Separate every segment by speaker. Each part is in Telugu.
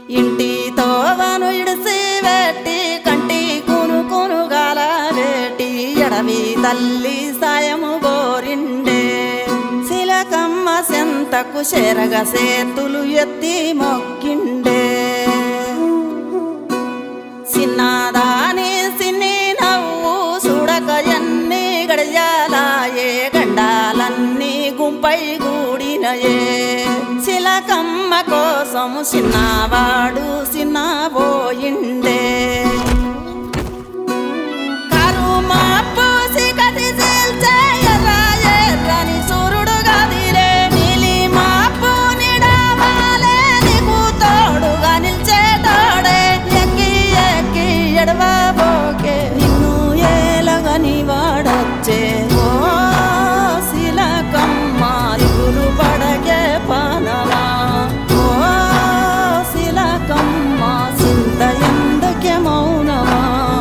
Speaker 1: ఇంటి తోవను ఇడిసి వెట్టి కంటి కును కునుగాల వేటి ఎడవి తల్లి సాయము గోరిండే శిలకమ్మ సెంతకు చెరగ సేతులు ఎత్తి మొక్కిండే చిన్నదాని సిన్ని నవ్వు చూడక ఎన్ని గడియాలాయే గండాలన్నీ గుంపై గూడినయే చిలకమ్మ కోసం చిన్నవాడు చిన్నబోయిండే కరుమాపు సిగతి చీల్చే ఎర్ర ఎర్రని సూర్యుడు గదిలే నీలిమాపు నిడవాలే నీకు తోడుగా నిల్చేటోడే ఎక్కి ఎక్కి ఎడవబోకే నిన్ను ఏలగని వాడొచ్చే ఓ శిలకమ్మ ఇగులు పడగే పనమా ఓ శిలకమ్మ చింత ఎందుకే మౌనమా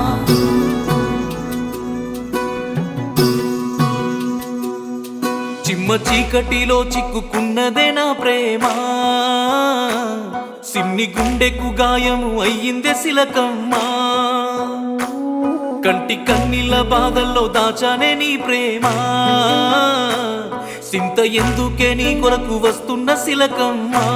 Speaker 2: చిమ్మ చీకటిలో చిక్కుకున్నదే నా ప్రేమ సిన్ని గుండెకు గాయము అయ్యిందే శిలకమ్మా కంటి కన్నీళ్ళ బాధల్లో దాచానే నీ ప్రేమ సింత ఎందుకే నీ కొరకు వస్తున్న శిలకమ్మా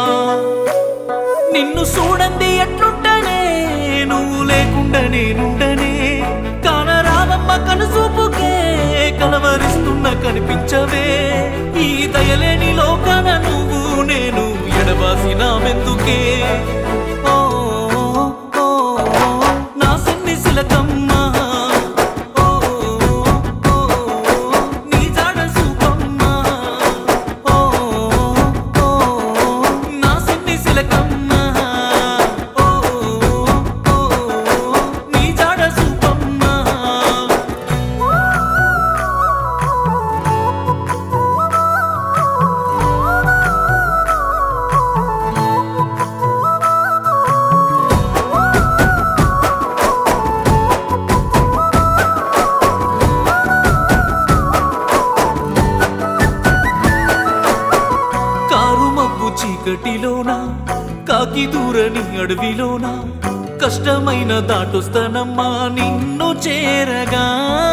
Speaker 2: నిన్ను చూడండి ఎట్లుంటనే నువ్వు లేకుండా నేనుండనే కానరావమ్మ కనుసూపుకే కలవరిస్తున్న కనిపించవే ఈ దయలేని లోకాన నువ్వు నేను ఎడబాసిన మెందుకే ఓ ఓ, నా సిన్ని శిలకమ్మ ఓ, ఓ, నీ జాడ సూపమ్మ ఓ, ఓ, నా సిన్ని శిలకమ్మ ఓ, ఓ, నీ జాడ సూపమ్మ కారు మబ్బు చీకటిలోన కాకి దూరని అడవిలోన కష్టమైన దాటొస్తానమ్మా నిన్ను చేరగా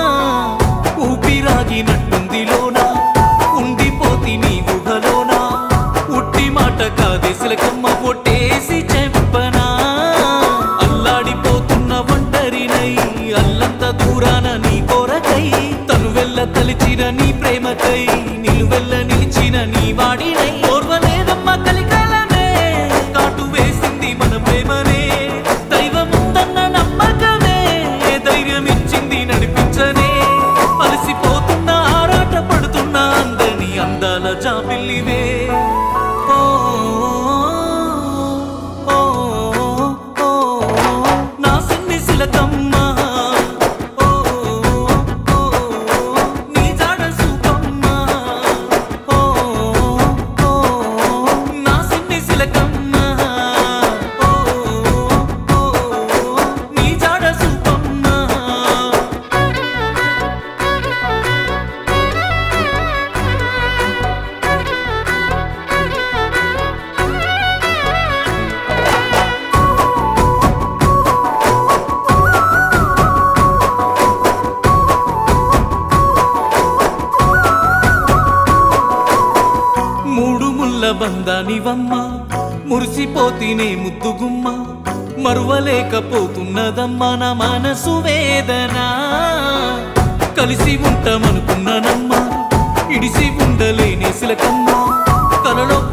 Speaker 2: ఊపిరాగినట్టుందిలోన ఉండిపోతి నీ గుహలోన ఉట్టి మాట కాదే సిలకమ్మ పొట్టేసి చెప్పనా అల్లాడిపోతున్న ఒంటరినై అల్లంత దూరాన నీ కొరకై తను వెళ్ళ తలిచిన నీ ప్రేమకై నిలువెల్ల నిలిచిన నీ వాడినై ఓర్వలేదమ్మ కలికాలనే కాటు వేసింది మన ప్రేమనే దైవముందన్న నమ్మకమే ధైర్యం ఇచ్చింది నడిపించనే అలసిపోతున్న ఆరాట పడుతున్న అందని అందాల జాబిల్లివే ఓ ఓ ఓ నా సిన్ని శిలకమ్మ ఓ ఓ నీ జాడ సూపమ్మ ఓ ఓ నా సిన్ని శిలకమ్మ ఓ ఓ నీ జాడ సూపమ్మ మూడు ముళ్ళ బంధానివమ్మ మురిసిపోతినే ముద్దుగుమ్మ మరువలేకపోతున్నదమ్మా నా మనసు వేదన కలిసి ఉంటామనుకున్నానమ్మా ఇడిసి ఉండలేని సిలకమ్మ కలలో